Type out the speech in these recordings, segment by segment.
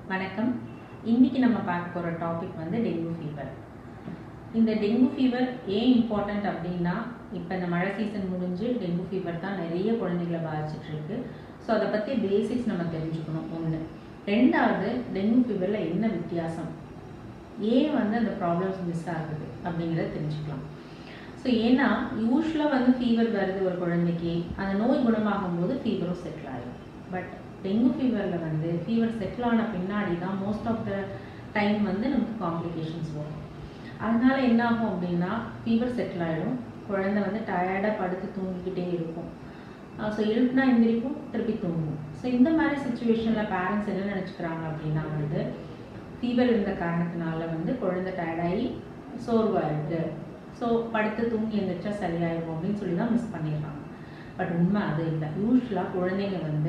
வணக்கம் இன்னைக்கு நம்ம பார்க்க போகிற டாபிக் வந்து டெங்கு ஃபீவர் இந்த டெங்கு ஃபீவர் ஏன் இம்பார்ட்டண்ட் அப்படின்னா இப்போ இந்த மழை சீசன் முடிஞ்சு டெங்கு ஃபீவர் தான் நிறைய குழந்தைகளை பாதிச்சிட்டு இருக்கு ஸோ அதை பற்றி பேசிக்ஸ் நம்ம தெரிஞ்சுக்கணும் ஒன்று ரெண்டாவது டெங்கு ஃபீவரில் என்ன வித்தியாசம் ஏன் வந்து அந்த ப்ராப்ளம்ஸ் மிஸ் ஆகுது அப்படிங்கிறத தெரிஞ்சுக்கலாம் ஸோ ஏன்னா யூஸ்வலாக வந்து ஃபீவர் வருது ஒரு குழந்தைக்கு அந்த நோய் குணமாகும் போது ஃபீவரும் செட்டில் ஆகிடும் பட் டெங்கு ஃபீவரில் வந்து ஃபீவர் செட்டில் ஆன பின்னாடி தான் மோஸ்ட் ஆஃப் த டைம் வந்து நமக்கு காம்ப்ளிகேஷன்ஸ் வரும் அதனால என்ன ஆகும் அப்படின்னா ஃபீவர் செட்டில் ஆகிடும் குழந்தை வந்து டயர்டாக படுத்து தூங்கிக்கிட்டே இருக்கும் ஸோ எழுப்புனா எந்திரிக்கும் திருப்பி தூங்கும் ஸோ இந்த மாதிரி சுச்சுவேஷனில் பேரண்ட்ஸ் என்ன நினச்சிக்கிறாங்க அப்படின்னா வந்து ஃபீவர் இருந்த காரணத்தினால வந்து குழந்தை டயர்டாகி சோர்வாயிருக்கு ஸோ படுத்து தூங்கி எந்திரிச்சா சரியாயிடும் அப்படின்னு சொல்லி தான் மிஸ் பண்ணிடுறாங்க பட் உண்மை அது இல்லை யூஸ்வலாக குழந்தைங்க வந்து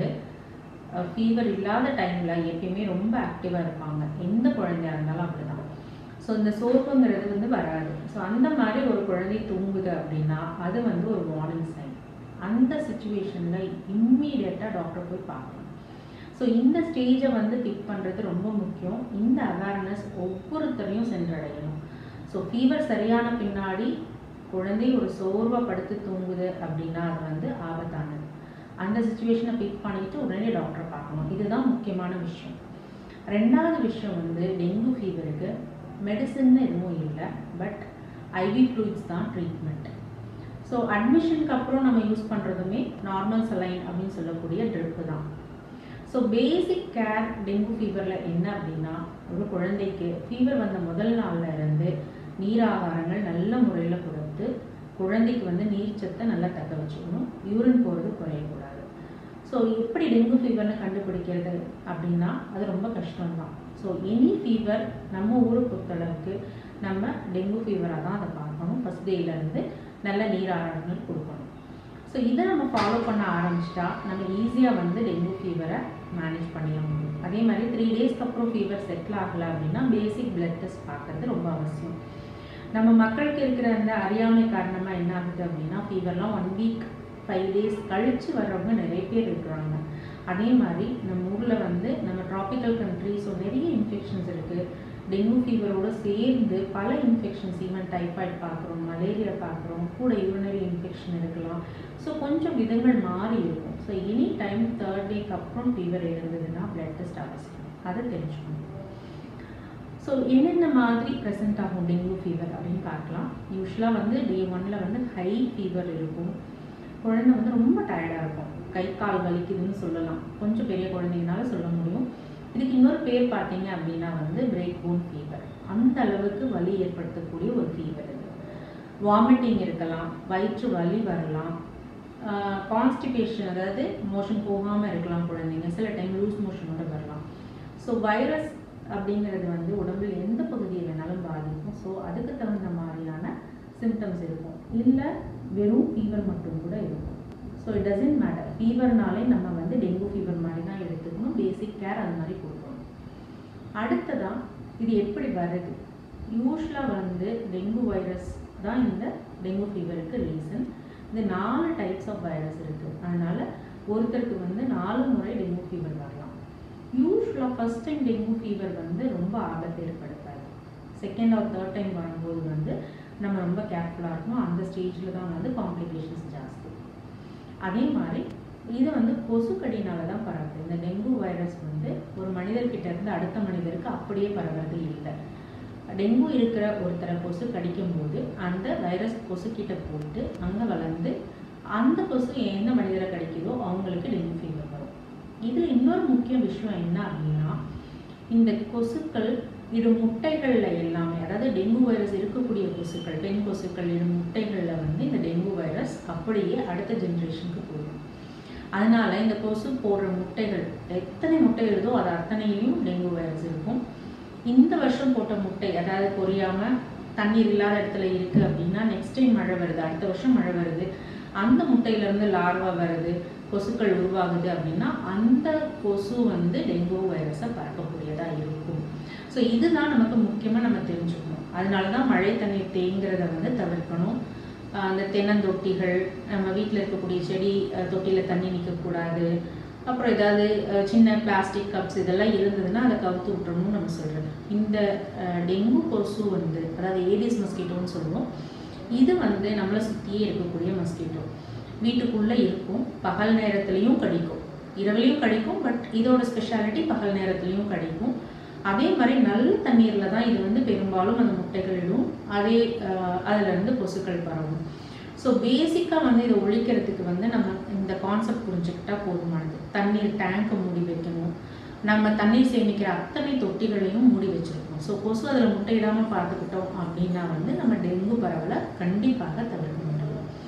ஃபீவர் இல்லாத டைமில் எப்பயுமே ரொம்ப ஆக்டிவாக இருப்பாங்க எந்த குழந்தையா இருந்தாலும் அப்படிதான் ஸோ இந்த சோர்வுங்கிறது வந்து வராது ஸோ அந்த மாதிரி ஒரு குழந்தை தூங்குது அப்படின்னா அது வந்து ஒரு வார்னிங் சைன் அந்த சுச்சுவேஷனில் இம்மீடியட்டாக டாக்டர் போய் பார்க்கணும் ஸோ இந்த ஸ்டேஜை வந்து பிக் பண்ணுறது ரொம்ப முக்கியம் இந்த அவேர்னஸ் ஒவ்வொருத்தரையும் சென்றடையணும் ஸோ ஃபீவர் சரியான பின்னாடி குழந்தை ஒரு சோர்வாக படுத்து தூங்குது அப்படின்னா அது வந்து ஆபத்தானது அந்த சுச்சுவேஷனை பிக் பண்ணிட்டு உடனே டாக்டரை பார்க்கணும் இதுதான் முக்கியமான விஷயம் ரெண்டாவது விஷயம் வந்து டெங்கு ஃபீவருக்கு மெடிசன் எதுவும் இல்லை பட் ஐவி ஃப்ளூயிட்ஸ் தான் ட்ரீட்மெண்ட் ஸோ அட்மிஷனுக்கு அப்புறம் நம்ம யூஸ் பண்ணுறதுமே நார்மல் சலைன் அப்படின்னு சொல்லக்கூடிய ட்ரிப்பு தான் ஸோ பேசிக் கேர் டெங்கு ஃபீவரில் என்ன அப்படின்னா ஒரு குழந்தைக்கு ஃபீவர் வந்த முதல் நாளில் இருந்து நீராகாரங்கள் நல்ல முறையில் கொடுத்து குழந்தைக்கு வந்து நீர்ச்சத்தை நல்லா தக்க வச்சுக்கணும் யூரின் போகிறது குறையக்கூடாது ஸோ எப்படி டெங்கு ஃபீவர்னு கண்டுபிடிக்கிறது அப்படின்னா அது ரொம்ப கஷ்டம்தான் ஸோ எனி ஃபீவர் நம்ம ஊரை பொறுத்தளவுக்கு நம்ம டெங்கு ஃபீவராக தான் அதை பார்க்கணும் ஃபஸ்ட் டேலேருந்து நல்ல நீராகாரங்கள் கொடுக்கணும் ஸோ இதை நம்ம ஃபாலோ பண்ண ஆரம்பிச்சிட்டா நம்ம ஈஸியாக வந்து டெங்கு ஃபீவரை மேனேஜ் பண்ணிட முடியும் அதே மாதிரி த்ரீ டேஸ்க்கு அப்புறம் ஃபீவர் செட்டில் ஆகலை அப்படின்னா பேசிக் பிளட் டெஸ்ட் பார்க்கறது ரொம்ப அவசியம் நம்ம மக்களுக்கு இருக்கிற அந்த அறியாமை காரணமாக என்ன ஆகுது அப்படின்னா ஃபீவர்லாம் ஒன் வீக் ஃபைவ் டேஸ் கழித்து வர்றவங்க நிறைய பேர் இருக்கிறாங்க அதே மாதிரி நம்ம ஊரில் வந்து நம்ம ட்ராபிக்கல் கண்ட்ரி ஸோ நிறைய இன்ஃபெக்ஷன்ஸ் இருக்குது டெங்கு ஃபீவரோடு சேர்ந்து பல இன்ஃபெக்ஷன்ஸ் ஈவன் டைஃபாய்டு பார்க்குறோம் மலேரியா பார்க்குறோம் கூட யூரினரி இன்ஃபெக்ஷன் இருக்கலாம் ஸோ கொஞ்சம் விதங்கள் மாறி இருக்கும் ஸோ எனி டைம் தேர்ட் டேக்கு அப்புறம் ஃபீவர் இருந்ததுன்னா பிளட் டெஸ்ட் அவசியம் அதை தெரிஞ்சுக்கணும் ஸோ என்னென்ன மாதிரி ப்ரெசென்ட் ஆகும் டெங்கு ஃபீவர் அப்படின்னு பார்க்கலாம் யூஸ்வலாக வந்து டே ஒன்னில் வந்து ஹை ஃபீவர் இருக்கும் குழந்தை வந்து ரொம்ப டயர்டாக இருக்கும் கை கால் வலிக்குதுன்னு சொல்லலாம் கொஞ்சம் பெரிய குழந்தைங்கனால சொல்ல முடியும் இதுக்கு இன்னொரு பேர் பார்த்தீங்க அப்படின்னா வந்து பிரேக் போன் ஃபீவர் அந்த அளவுக்கு வலி ஏற்படுத்தக்கூடிய ஒரு ஃபீவர் இது வாமிட்டிங் இருக்கலாம் வயிற்று வலி வரலாம் கான்ஸ்டிபேஷன் அதாவது மோஷன் போகாமல் இருக்கலாம் குழந்தைங்க சில டைம் லூஸ் மோஷனோட வரலாம் ஸோ வைரஸ் அப்படிங்கிறது வந்து உடம்பில் எந்த பகுதியை வேணாலும் பாதிக்கும் ஸோ அதுக்கு தகுந்த மாதிரியான சிம்டம்ஸ் இருக்கும் இல்லை வெறும் ஃபீவர் மட்டும் கூட இருக்கும் ஸோ இட் டசன்ட் மேட்டர் ஃபீவர்னாலே நம்ம வந்து டெங்கு ஃபீவர் மாதிரி தான் எடுத்துக்கணும் பேசிக் கேர் அது மாதிரி கொடுக்கணும் அடுத்ததான் இது எப்படி வருது யூஸ்வலாக வந்து டெங்கு வைரஸ் தான் இந்த டெங்கு ஃபீவருக்கு ரீசன் இந்த நாலு டைப்ஸ் ஆஃப் வைரஸ் இருக்குது அதனால் ஒருத்தருக்கு வந்து நாலு முறை டெங்கு ஃபீவர் வரலாம் யூஸ்வலாக ஃபஸ்ட் டைம் டெங்கு ஃபீவர் வந்து ரொம்ப ஆபத்து ஏற்படுத்தாது செகண்ட் ஆர் தேர்ட் டைம் வரும்போது வந்து நம்ம ரொம்ப கேர்ஃபுல்லாக இருக்கணும் அந்த ஸ்டேஜில் தான் வந்து காம்ப்ளிகேஷன்ஸ் ஜாஸ்தி அதே மாதிரி இது வந்து கொசுக்கடினால தான் பரவுது இந்த டெங்கு வைரஸ் வந்து ஒரு மனிதர்கிட்ட இருந்து அடுத்த மனிதருக்கு அப்படியே பரவுறது இல்லை டெங்கு இருக்கிற ஒருத்தரை கொசு கடிக்கும் போது அந்த வைரஸ் கொசுக்கிட்ட போயிட்டு அங்கே வளர்ந்து அந்த கொசு எந்த மனிதரை கடிக்குதோ அவங்களுக்கு டெங்கு ஃபீவர் வரும் இதில் இன்னொரு முக்கிய விஷயம் என்ன அப்படின்னா இந்த கொசுக்கள் இடும் முட்டைகளில் எல்லாமே அதாவது டெங்கு வைரஸ் இருக்கக்கூடிய கொசுக்கள் பெண் கொசுக்கள் இடும் முட்டைகளில் வந்து இந்த டெங்கு வைரஸ் அப்படியே அடுத்த ஜென்ரேஷனுக்கு போயிடும் அதனால இந்த கொசு போடுற முட்டைகள் எத்தனை முட்டை எழுதோ அது அத்தனையிலையும் டெங்கு வைரஸ் இருக்கும் இந்த வருஷம் போட்ட முட்டை அதாவது பொரியாமல் தண்ணீர் இல்லாத இடத்துல இருக்குது அப்படின்னா நெக்ஸ்ட் டைம் மழை வருது அடுத்த வருஷம் மழை வருது அந்த முட்டையிலேருந்து லார்வா வருது கொசுக்கள் உருவாகுது அப்படின்னா அந்த கொசு வந்து டெங்கு வைரஸை பரப்பக்கூடியதாக இருக்கும் ஸோ இதுதான் நமக்கு முக்கியமாக நம்ம தெரிஞ்சுக்கணும் அதனால தான் மழை தண்ணீர் தேங்குறத வந்து தவிர்க்கணும் அந்த தென்னந்தொட்டிகள் நம்ம வீட்டில் இருக்கக்கூடிய செடி தொட்டியில் தண்ணி நிற்கக்கூடாது அப்புறம் ஏதாவது அஹ், சின்ன பிளாஸ்டிக் கப்ஸ் இதெல்லாம் இருந்ததுன்னா அதை கவுத்து விட்டுறணும்னு நம்ம சொல்கிறது இந்த அஹ், டெங்கு கொசு வந்து அதாவது ஏடிஸ் மஸ்கிட்டோன்னு சொல்லுவோம் இது வந்து நம்மளை சுற்றியே இருக்கக்கூடிய மஸ்கிட்டோ வீட்டுக்குள்ளே இருக்கும் பகல் நேரத்துலையும் கடிக்கும் இரவுலையும் கடிக்கும் பட் இதோட ஸ்பெஷாலிட்டி பகல் நேரத்துலையும் கடிக்கும் அதே மாதிரி நல்ல தண்ணீரில் தான் இது வந்து பெரும்பாலும் அந்த முட்டைகளிலும் அதே அஹ், அதுல இருந்து கொசுக்கள் பரவும் ஸோ பேசிக்காக வந்து இதை ஒழிக்கிறதுக்கு வந்து நம்ம இந்த கான்செப்ட் புரிஞ்சுக்கிட்டா போதுமானது தண்ணீர் டேங்கை மூடி வைக்கணும் நம்ம தண்ணீர் சேமிக்கிற அத்தனை தொட்டிகளையும் மூடி வச்சிருக்கோம் ஸோ கொசு அதில் முட்டையிடாமல் பார்த்துக்கிட்டோம் அப்படின்னா வந்து நம்ம டெங்கு பரவலை கண்டிப்பாக தவிர்க்க முடியும்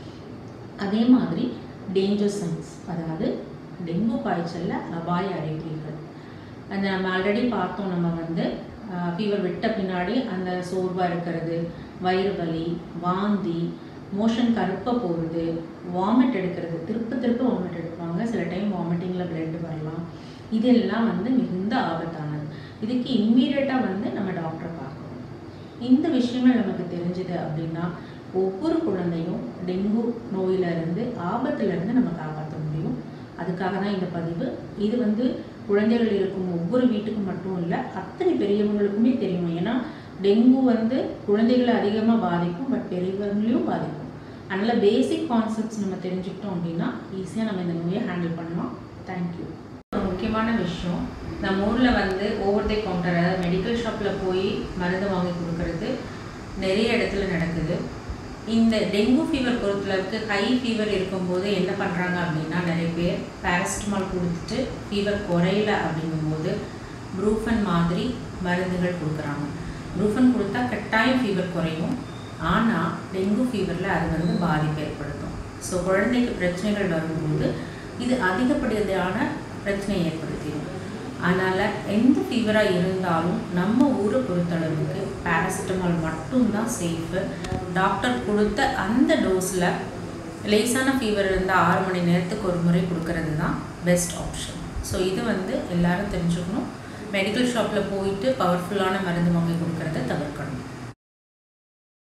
அதே மாதிரி டேஞ்சர் சைன்ஸ் அதாவது டெங்கு காய்ச்சல்ல அபாய அறிகுறிகள் அந்த நம்ம ஆல்ரெடி பார்த்தோம் நம்ம வந்து ஃபீவர் விட்ட பின்னாடி அந்த சோர்வாக இருக்கிறது வயிறு வலி வாந்தி மோஷன் கருப்பை போகிறது வாமிட் எடுக்கிறது திருப்ப திருப்ப வாமிட் எடுப்பாங்க சில டைம் வாமிட்டிங்கில் பிளட் வரலாம் இதெல்லாம் வந்து மிகுந்த ஆபத்தானது இதுக்கு இம்மீடியட்டாக வந்து நம்ம டாக்டரை பார்க்கணும் இந்த விஷயங்கள் நமக்கு தெரிஞ்சுது அப்படின்னா ஒவ்வொரு குழந்தையும் டெங்கு நோயிலிருந்து ஆபத்திலிருந்து நம்ம காப்பாற்ற முடியும் அதுக்காக தான் இந்த பதிவு இது வந்து குழந்தைகள் இருக்கும் ஒவ்வொரு வீட்டுக்கும் மட்டும் இல்லை அத்தனை பெரியவங்களுக்குமே தெரியும் ஏன்னா டெங்கு வந்து குழந்தைகளை அதிகமாக பாதிக்கும் பட் பெரியவங்களையும் பாதிக்கும் அதனால் பேசிக் கான்செப்ட்ஸ் நம்ம தெரிஞ்சுக்கிட்டோம் அப்படின்னா ஈஸியாக நம்ம இந்த நோயை ஹேண்டில் பண்ணலாம் தேங்க்யூ ஒரு முக்கியமான விஷயம் நம்ம ஊரில் வந்து ஓவர் தி கவுண்டர் அதாவது மெடிக்கல் ஷாப்பில் போய் மருந்து வாங்கி கொடுக்கறது நிறைய இடத்துல நடக்குது இந்த டெங்கு ஃபீவர் பொறுத்தளவுக்கு ஹை ஃபீவர் இருக்கும்போது என்ன பண்ணுறாங்க அப்படின்னா நிறைய பேர் பேரசிட்டமால் கொடுத்துட்டு ஃபீவர் குறையல அப்படிங்கும்போது ப்ரூஃபன் மாதிரி மருந்துகள் கொடுக்குறாங்க ப்ரூஃபன் கொடுத்தா கட்டாயம் ஃபீவர் குறையும் ஆனால் டெங்கு ஃபீவரில் அது வந்து பாதிப்பு ஏற்படுத்தும் ஸோ குழந்தைக்கு பிரச்சனைகள் வரும்போது இது அதிகப்படியான பிரச்சனையை ஏற்படுத்திடும் அதனால் எந்த ஃபீவராக இருந்தாலும் நம்ம ஊரை பொறுத்தளவுக்கு பேராசிட்டமால் மட்டும்தான் சேஃபு டாக்டர் கொடுத்த அந்த டோஸில் லேசான ஃபீவர் இருந்தால் ஆறு மணி நேரத்துக்கு ஒரு முறை கொடுக்கறது தான் பெஸ்ட் ஆப்ஷன் ஸோ இது வந்து எல்லாரும் தெரிஞ்சுக்கணும் மெடிக்கல் ஷாப்பில் போயிட்டு பவர்ஃபுல்லான மருந்து வாங்கி கொடுக்கறத தவிர்க்கணும்